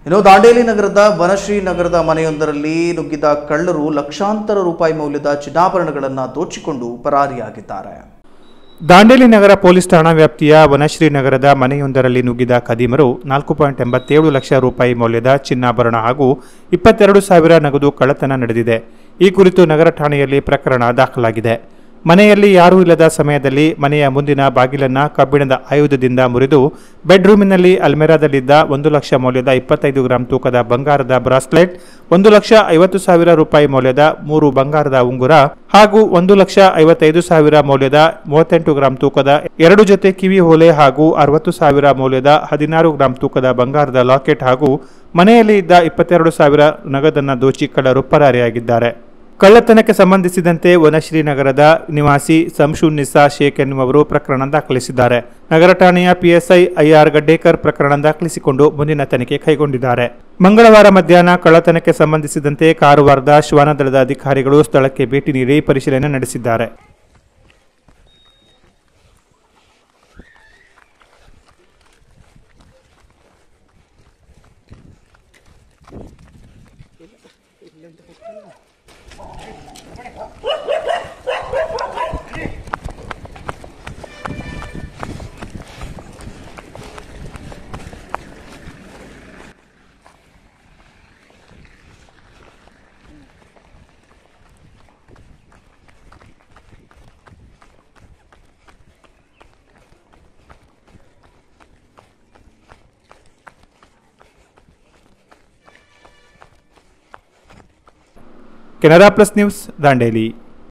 ಇನ್ನು ದಾಂಡೇಲಿ ನಗರದ ವನಶ್ರೀ ನಗರದ ಮನೆಯೊಂದರಲ್ಲಿ ನುಗ್ಗಿದ ಕಳ್ಳರು ಲಕ್ಷಾಂತರ ರೂಪಾಯಿ ಮೌಲ್ಯದ ಚಿನ್ನಾಭರಣಗಳನ್ನು ದೋಚಿಕೊಂಡು ಪರಾರಿಯಾಗಿದ್ದಾರೆ ದಾಂಡೇಲಿ ನಗರ ಪೊಲೀಸ್ ಠಾಣಾ ವ್ಯಾಪ್ತಿಯ ವನಶ್ರೀ ನಗರದ ಮನೆಯೊಂದರಲ್ಲಿ ನುಗ್ಗಿದ ಖದೀಮರು ನಾಲ್ಕು ಪಾಯಿಂಟ್ ಎಂಬತ್ತೇಳು ಲಕ್ಷ ರೂಪಾಯಿ ಮೌಲ್ಯದ ಚಿನ್ನಾಭರಣ ಹಾಗೂ ಇಪ್ಪತ್ತೆರಡು ಸಾವಿರ ನಗದು ಕಳ್ಳತನ ನಡೆದಿದೆ ಈ ಕುರಿತು ನಗರ ಠಾಣೆಯಲ್ಲಿ ಪ್ರಕರಣ ದಾಖಲಾಗಿದೆ ಮನೆಯಲ್ಲಿ ಯಾರೂ ಇಲ್ಲದ ಸಮಯದಲ್ಲಿ ಮನೆಯ ಮುಂದಿನ ಬಾಗಿಲನ್ನ ಕಬ್ಬಿಣದ ಆಯುಧದಿಂದ ಮುರಿದು ಬೆಡ್ರೂಮಿನಲ್ಲಿ ಅಲ್ಮೆರಾದಲ್ಲಿದ್ದ ಒಂದು ಲಕ್ಷ ಮೌಲ್ಯದ ಇಪ್ಪತ್ತೈದು ಗ್ರಾಂ ತೂಕದ ಬಂಗಾರದ ಬ್ರಾಸ್ಲೆಟ್ ಒಂದು ಲಕ್ಷ ಐವತ್ತು ಸಾವಿರ ರೂಪಾಯಿ ಮೌಲ್ಯದ ಮೂರು ಬಂಗಾರದ ಉಂಗುರ ಹಾಗೂ ಒಂದು ಲಕ್ಷ ಐವತ್ತೈದು ಸಾವಿರ ಮೌಲ್ಯದ ಮೂವತ್ತೆಂಟು ಗ್ರಾಂ ತೂಕದ ಎರಡು ಜೊತೆ ಕಿವಿ ಓಲೆ ಹಾಗೂ ಅರವತ್ತು ಸಾವಿರ ಮೌಲ್ಯದ ಹದಿನಾರು ಗ್ರಾಂ ತೂಕದ ಬಂಗಾರದ ಲಾಕೆಟ್ ಹಾಗೂ ಮನೆಯಲ್ಲಿ ಇದ್ದ ಇಪ್ಪತ್ತೆರಡು ಸಾವಿರ ನಗದನ್ನ ದೋಚಿ ಕಳ್ಳರು ಪರಾರಿಯಾಗಿದ್ದಾರೆ ಕಳ್ಳತನಕ್ಕೆ ಸಂಬಂಧಿಸಿದಂತೆ ವನಶ್ರೀ ನಗರದ ನಿವಾಸಿ ಸಂಶುನ್ನಿಸಾ ಶೇಖ್ ಎನ್ನುವವರು ಪ್ರಕರಣ ದಾಖಲಿಸಿದ್ದಾರೆ ನಗರ ಠಾಣೆಯ ಪಿಎಸ್ಐ ಐಆರ್ ಗಡ್ಡೇಕರ್ ಪ್ರಕರಣ ದಾಖಲಿಸಿಕೊಂಡು ಮುಂದಿನ ತನಿಖೆ ಕೈಗೊಂಡಿದ್ದಾರೆ ಮಂಗಳವಾರ ಮಧ್ಯಾಹ್ನ ಕಳ್ಳತನಕ್ಕೆ ಸಂಬಂಧಿಸಿದಂತೆ ಕಾರವಾರದ ಶ್ವಾನದಳದ ಅಧಿಕಾರಿಗಳು ಸ್ಥಳಕ್ಕೆ ಭೇಟಿ ನೀಡಿ ಪರಿಶೀಲನೆ ನಡೆಸಿದ್ದಾರೆ ಕೆನರಾ ಪ್ಲಸ್ ನ್ಯೂಸ್ ದಾಂಡೇಲಿ